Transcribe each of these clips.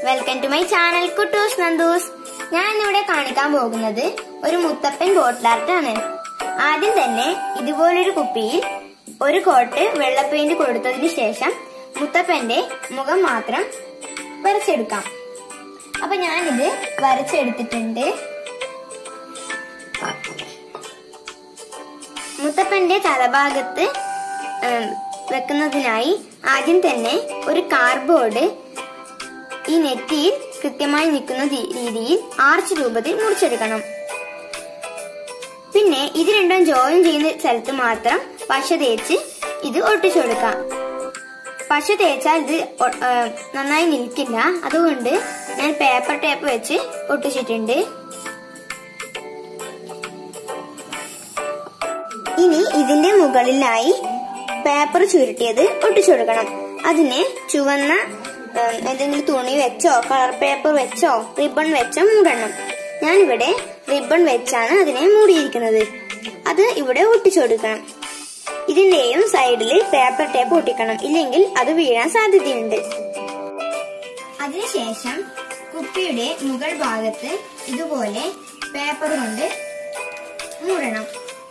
welcome to my channel Kuttoos Nandoos ഞാൻ ഇന്നിവിടെ കാണിക്കാൻ പോകുന്നത് ഒരു മുത്തപ്പൻ ബോട്ടിൽ ആർട്ടാണ് ആദ്യം തന്നെ ഇതുപോലൊരു കുപ്പിയിൽ ഒരു കോട്ട് വെള്ള പെയിന്റ് കൊടുത്തതിന് ശേഷം മുത്തപ്പന്റെ മുഖം മാത്രം വരച്ചെടുക്കാം അപ്പൊ ഞാനിത് വരച്ചെടുത്തിട്ടുണ്ട് മുത്തപ്പന്റെ തലഭാഗത്ത് ഉം, വെക്കുന്നതിനായി ആദ്യം തന്നെ ഒരു കാർഡ്ബോർഡ് ഈ നെറ്റിയിൽ കൃത്യമായി നിൽക്കുന്ന ദി- രീതിയിൽ ആർച്ച് രൂപത്തിൽ മുറിച്ചെടുക്കണം പിന്നെ ഇത് രണ്ടും ജോയിൻ ചെയ്യുന്ന സ്ഥലത്ത് മാത്രം പശ തേച്ച് ഇത് ഒട്ടിച്ചു കൊടുക്കാം പശ തേച്ചാൽ ഇത് ഒ- ആ, നന്നായി നിൽക്കില്ല അതുകൊണ്ട് ഞാൻ പേപ്പർ ടേപ്പ് വെച്ച് ഒട്ടിച്ചിട്ടുണ്ട് ഇനി ഇതിന്റെ മുകളിലായി പേപ്പർ ചുരുട്ടിയത് ഒട്ടിച്ചു കൊടുക്കണം അതിന് ചുവന്ന ഉം, എന്തെങ്കിലും തുണി വെച്ചോ കളർ പേപ്പർ വെച്ചോ റിബൺ വെച്ചോ മൂടണം ഞാനിവിടെ റിബൺ വെച്ചാണ് അതിനെ മൂടിയിരിക്കുന്നത് അത് ഇവിടെ ഒട്ടിച്ചു കൊടുക്കണം ഇതിന്റെയും സൈഡിൽ പേപ്പർ ടേപ്പ് ഒട്ടിക്കണം ഇല്ലെങ്കിൽ അത് വീഴാൻ സാധ്യതയുണ്ട് അതിനുശേഷം കുപ്പിയുടെ മുകൾ ഭാഗത്ത് ഇതുപോലെ പേപ്പർ കൊണ്ട് മൂടണം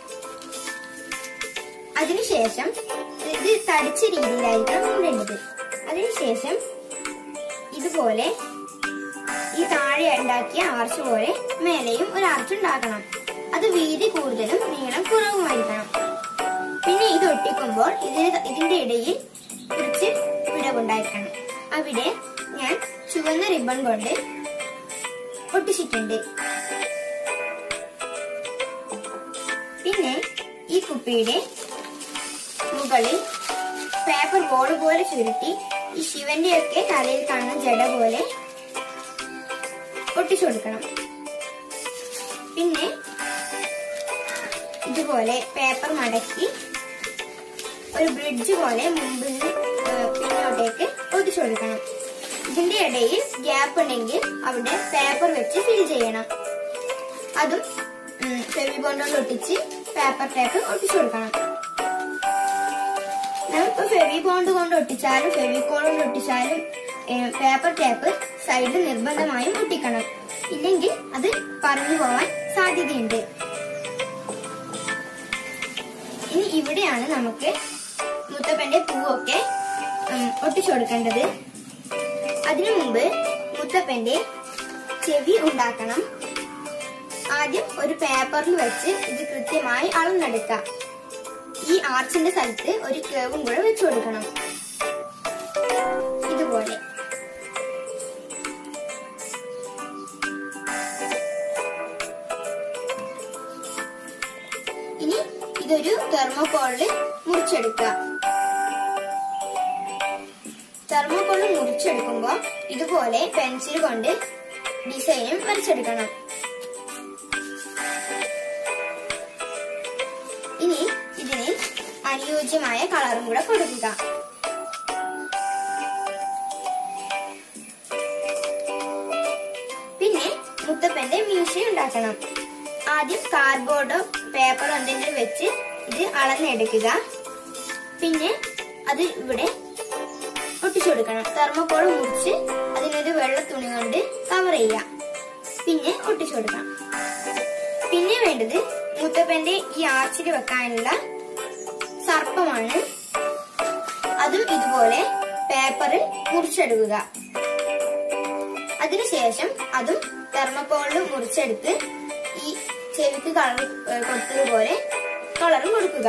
അതിനുശേഷം ഇത് തടിച്ച രീതിയിലായിരിക്കണം മൂടേണ്ടത് അതിനുശേഷം ഇതുപോലെ ഈ താഴെ ഉണ്ടാക്കിയ ആർച്ച് പോലെ മേലെയും ഒരു ആർച്ച് ഉണ്ടാക്കണം അത് വീതി കൂടുതലും നീളം കുറവുമായിരിക്കണം പിന്നെ ഇത് ഒട്ടിക്കുമ്പോൾ ഇതിന് ഇതിന്റെ ഇടയിൽ കുറച്ച് വിടവുണ്ടായിരിക്കണം അവിടെ ഞാൻ ചുവന്ന റിബൺ കൊണ്ട് ഒട്ടിച്ചിട്ടുണ്ട് പിന്നെ ഈ കുപ്പിയുടെ മുകളിൽ പേപ്പർ ബോൾ പോലെ ചുരുട്ടി ഈ ശിവന്റെ ഒക്കെ തലയിൽ കാണുന്ന ജട പോലെ ഒട്ടിച്ചു കൊടുക്കണം പിന്നെ ഇതുപോലെ പേപ്പർ മടക്കി ഒരു ബ്രിഡ്ജ് പോലെ മുമ്പിൽ നിന്ന് ഏഹ്, പിന്നോട്ടേക്ക് ഒട്ടിച്ചു കൊടുക്കണം ഇതിന്റെ ഇടയിൽ ഗ്യാപ്പ് ഉണ്ടെങ്കിൽ അവിടെ പേപ്പർ വെച്ച് ഫിൽ ചെയ്യണം അതും ഫെവി ബോണ്ട് കൊണ്ട് ഒട്ടിച്ച് പേപ്പർ ടേപ്പ് ഒട്ടിച്ചു കൊടുക്കണം നമുക്ക് ഫെവി ബോണ്ട് കൊണ്ട് ഒട്ടിച്ചാലും ഫെവിക്കോൾ കൊണ്ട് ഒട്ടിച്ചാലും പേപ്പർ ടേപ്പ് സൈഡിൽ നിർബന്ധമായും ഒട്ടിക്കണം ഇല്ലെങ്കിൽ അത് പറഞ്ഞു പോവാൻ സാധ്യതയുണ്ട് ഇനി ഇവിടെയാണ് നമുക്ക് മുത്തപ്പന്റെ പൂവൊക്കെ ഉം, ഒട്ടിച്ചു കൊടുക്കേണ്ടത് അതിനു മുമ്പ് മുത്തപ്പന്റെ ചെവി ഉണ്ടാക്കണം ആദ്യം ഒരു പേപ്പറിൽ വെച്ച് ഇത് കൃത്യമായി അളന്നെടുക്കാം ഈ ആർച്ചിന്റെ സ്ഥലത്ത് ഒരു കേവും കൂടെ വെച്ചു കൊടുക്കണം ഇതുപോലെ ഇനി ഇതൊരു തെർമോകോളില് മുറിച്ചെടുക്കുക തെർമോകോളിൽ മുറിച്ചെടുക്കുമ്പോ ഇതുപോലെ പെൻസിൽ കൊണ്ട് ഡിസൈനും വരച്ചെടുക്കണം ഇനി ഇതിന് അനുയോജ്യമായ കളറും കൂടെ കൊടുക്കുക പിന്നെ മുത്തപ്പന്റെ മീശ ഉണ്ടാക്കണം ആദ്യം കാർഡ്ബോർഡോ പേപ്പറോ എന്തെങ്കിലും വെച്ച് ഇത് അളന്നെടുക്കുക പിന്നെ അത് ഇവിടെ ഒട്ടിച്ചു കൊടുക്കണം തെർമോക്കോൾ മുറിച്ച് അതിനൊരു വെള്ള തുണി കൊണ്ട് കവർ ചെയ്യാം പിന്നെ ഒട്ടിച്ചു കൊടുക്കാം പിന്നെ വേണ്ടത് മുത്തപ്പന്റെ ഈ ആർച്ചിൽ വെക്കാനുള്ള സർപ്പമാണ് അതും ഇതുപോലെ പേപ്പറിൽ മുറിച്ചെടുക്കുക അതിനുശേഷം അതും തെർമക്കോളിൽ മുറിച്ചെടുത്ത് ഈ ചെവിക്ക് കളർ കൊടുത്തതുപോലെ കളറും കൊടുക്കുക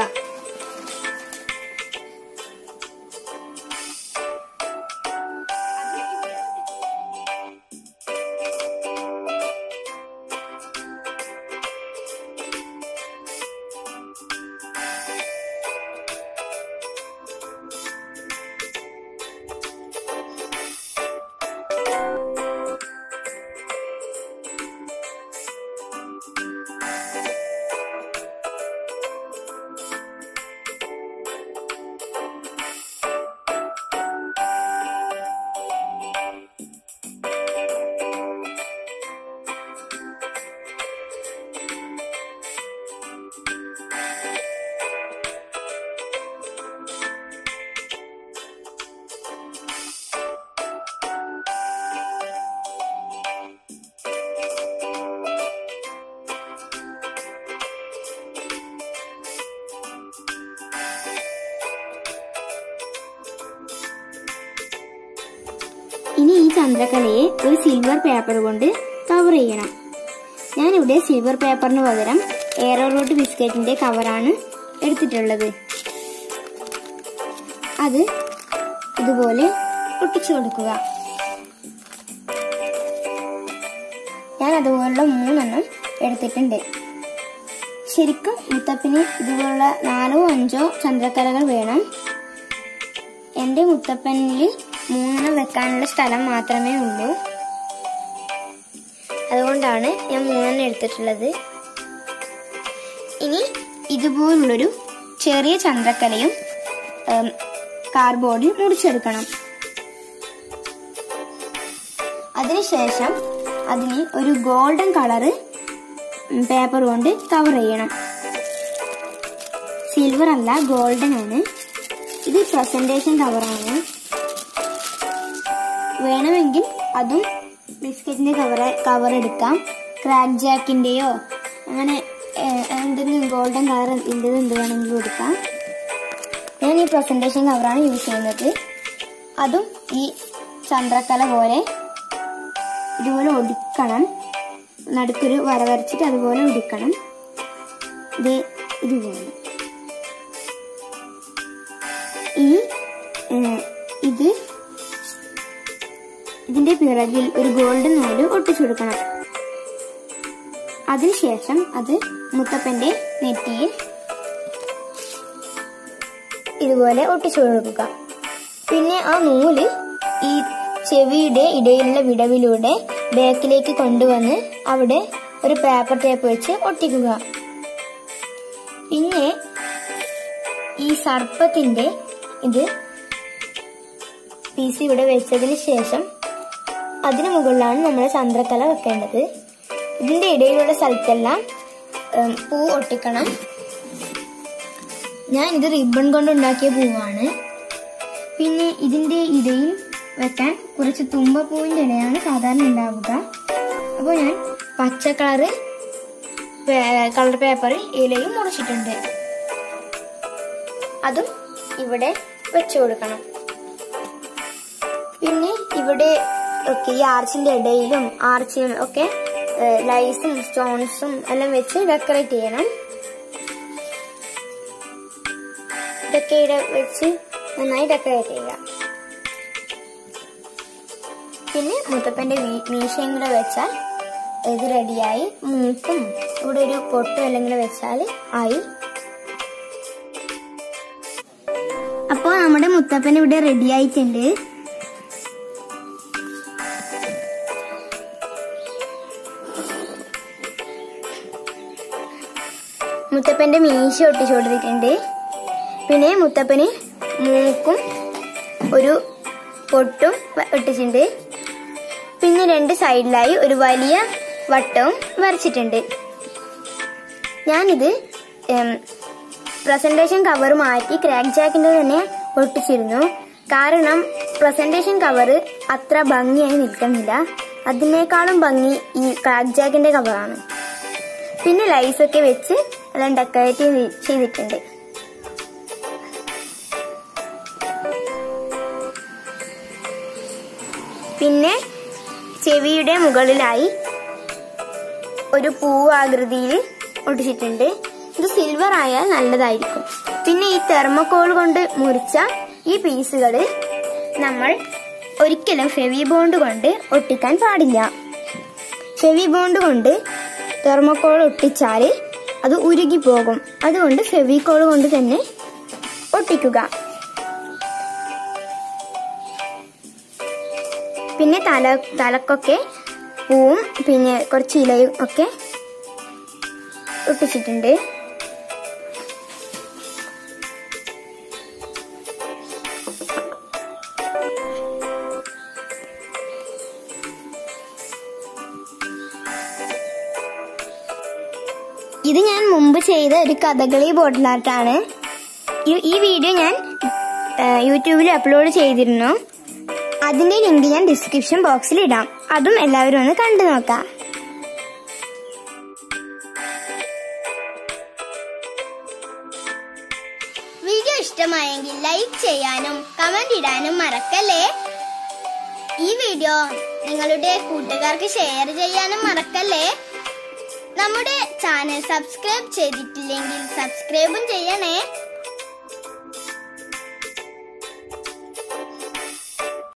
ചന്ദ്രക്കലയെ ഒരു സിൽവർ പേപ്പർ കൊണ്ട് കവർ ചെയ്യണം ഞാനിവിടെ സിൽവർ പേപ്പറിന് പകരം എയറോ റൂട്ട് ബിസ്ക്കറ്റിന്റെ കവറാണ് എടുത്തിട്ടുള്ളത് അത് ഇതുപോലെ ഒട്ടിച്ചു കൊടുക്കുക ഞാൻ അതുപോലുള്ള മൂന്നെണ്ണം എടുത്തിട്ടുണ്ട് ശരിക്കും മുത്തപ്പന് ഇതുപോലുള്ള നാലോ അഞ്ചോ ചന്ദ്രക്കലകൾ വേണം എന്റെ മുത്തപ്പനിൽ മൂന്നെണ്ണം വെക്കാനുള്ള സ്ഥലം മാത്രമേ ഉള്ളൂ അതുകൊണ്ടാണ് ഞാൻ മൂന്നെണ്ണം എടുത്തിട്ടുള്ളത് ഇനി ഇതുപോലുള്ളൊരു ചെറിയ ചന്ദ്രക്കലയും ഉം, കാർഡ്ബോർഡിൽ മുറിച്ചെടുക്കണം അതിനുശേഷം അതിന് ഒരു ഗോൾഡൻ കളറ് പേപ്പർ കൊണ്ട് കവർ ചെയ്യണം സിൽവർ അല്ല ഗോൾഡൻ ആണ് ഇത് പ്രസന്റേഷൻ കവറാണ് വേണമെങ്കിൽ അതും ബിസ്ക്കറ്റിന്റെ കവർ കവർ എടുക്കാം ക്രാക്ക് ജാക്കിന്റെയോ അങ്ങനെ ഏഹ്, എന്തെങ്കിലും ഗോൾഡൻ കളർ ഇന്റത് എന്ത് വേണമെങ്കിലും എടുക്കാം ഞാൻ ഈ പ്രസന്റേഷൻ കവറാണ് യൂസ് ചെയ്യുന്നത് അതും ഈ ചന്ദ്രക്കല പോലെ ഇതുപോലെ ഒടിക്കണം നടുക്കൊരു വര വരച്ചിട്ട് അതുപോലെ ഒടിക്കണം ഇത് ഇതുപോലെ ഇനി ഏഹ്, ഇത് ഇതിന്റെ പിറകിൽ ഒരു ഗോൾഡൻ നൂല് ഒട്ടിച്ചു കൊടുക്കണം അതിനുശേഷം അത് മുത്തപ്പന്റെ നെറ്റിയിൽ ഇതുപോലെ ഒട്ടിച്ചു കൊടുക്കുക പിന്നെ ആ നൂല് ഈ ചെവിയുടെ ഇടയിലുള്ള വിടവിലൂടെ ബാക്കിലേക്ക് കൊണ്ടുവന്ന് അവിടെ ഒരു പേപ്പർ ടേപ്പ് വെച്ച് ഒട്ടിക്കുക പിന്നെ ഈ സർപ്പത്തിന്റെ ഇത് പീസ് ഇവിടെ വെച്ചതിന് ശേഷം അതിനു മുകളിലാണ് നമ്മൾ ചന്ദ്രക്കല വെക്കേണ്ടത് ഇതിന്റെ ഇടയിലുള്ള സ്ഥലത്തെല്ലാം ഉം, പൂ ഒട്ടിക്കണം ഞാൻ ഇത് റിബൺ കൊണ്ട് ഉണ്ടാക്കിയ പൂവാണ് പിന്നെ ഇതിന്റെ ഇടയിൽ വെക്കാൻ കുറച്ച് തുമ്പപ്പൂവിന്റെ ഇലയാണ് സാധാരണ ഉണ്ടാവുക അപ്പോൾ ഞാൻ പച്ച കളറ് കളർ പേപ്പറിൽ ഇലയും മുറിച്ചിട്ടുണ്ട് അതും ഇവിടെ വെച്ചു കൊടുക്കണം പിന്നെ ഇവിടെ ഒക്കെ ഈ ആർച്ചിന്റെ ഇടയിലും ആർച്ചിലും ഒക്കെ ഏഹ്, ലൈസും സ്റ്റോൺസും എല്ലാം വെച്ച് ഡെക്കറേറ്റ് ചെയ്യണം ഇതൊക്കെ ഇവിടെ വെച്ച് നന്നായി ഡെക്കറേറ്റ് ചെയ്യുക പിന്നെ മുത്തപ്പന്റെ വീ- മീശയും കൂടെ വെച്ചാൽ ഇത് റെഡിയായി മൂക്കും ഇവിടെ ഒരു പൊട്ടും അല്ലെങ്കിൽ വെച്ചാൽ ആയി അപ്പോൾ നമ്മുടെ മുത്തപ്പൻ ഇവിടെ റെഡി ആയിട്ടുണ്ട് മുത്തപ്പന്റെ മീശ ഒട്ടിച്ചു കൊടുത്തിട്ടുണ്ട് പിന്നെ മുത്തപ്പന് മൂക്കും ഒരു പൊട്ടും വ- ഒട്ടിച്ചിട്ടുണ്ട് പിന്നെ രണ്ട് സൈഡിലായി ഒരു വലിയ വട്ടവും വരച്ചിട്ടുണ്ട് ഞാനിത് പ്രസന്റേഷൻ കവർ മാറ്റി ക്രാക്ക് ജാക്കിന്റെ തന്നെ ഒട്ടിച്ചിരുന്നു കാരണം പ്രസന്റേഷൻ കവർ അത്ര ഭംഗിയായി നിൽക്കുന്നില്ല അതിനേക്കാളും ഭംഗി ഈ ക്രാക്ക് ജാക്കിന്റെ കവറാണ് പിന്നെ ലൈസ് ഒക്കെ വെച്ച് എല്ലാം ഡെക്കറേറ്റ് ചെയ്തിട്ടുണ്ട് പിന്നെ ചെവിയുടെ മുകളിലായി ഒരു പൂവ് ആകൃതിയിൽ ഒട്ടിച്ചിട്ടുണ്ട് ഇത് സിൽവർ ആയാൽ നല്ലതായിരിക്കും പിന്നെ ഈ തെർമോക്കോൾ കൊണ്ട് മുറിച്ച ഈ പീസുകൾ നമ്മൾ ഒരിക്കലും ഫെവി ബോണ്ട് കൊണ്ട് ഒട്ടിക്കാൻ പാടില്ല ഫെവി ബോണ്ട് കൊണ്ട് തെർമോക്കോൾ ഒട്ടിച്ചാൽ അത് ഉരുകി പോകും അതുകൊണ്ട് ഫെവിക്കോൾ കൊണ്ട് തന്നെ ഒട്ടിക്കുക പിന്നെ തല തലക്കൊക്കെ പൂവും പിന്നെ കുറച്ച് ഇലയും ഒക്കെ ഒട്ടിച്ചിട്ടുണ്ട് ഇത് ഞാൻ മുമ്പ് ചെയ്ത ഒരു കഥകളി ബോട്ടിൽ ആർട്ടാണ് ഈ- ഈ വീഡിയോ ഞാൻ ആ, യൂട്യൂബിൽ അപ്ലോഡ് ചെയ്തിരുന്നു അതിന്റെ ലിങ്ക് ഞാൻ ഡിസ്ക്രിപ്ഷൻ ബോക്സിൽ ഇടാം അതും എല്ലാവരും ഒന്ന് കണ്ടു നോക്കാം വീഡിയോ ഇഷ്ടമായെങ്കിൽ ലൈക്ക് ചെയ്യാനും കമന്റ് ഇടാനും മറക്കല്ലേ ഈ വീഡിയോ നിങ്ങളുടെ കൂട്ടുകാർക്ക് ഷെയർ ചെയ്യാനും മറക്കല്ലേ നമ്മുടെ ചാനൽ സബ്സ്ക്രൈബ് ചെയ്തിട്ടില്ലെങ്കിൽ സബ്സ്ക്രൈബും ചെയ്യണേ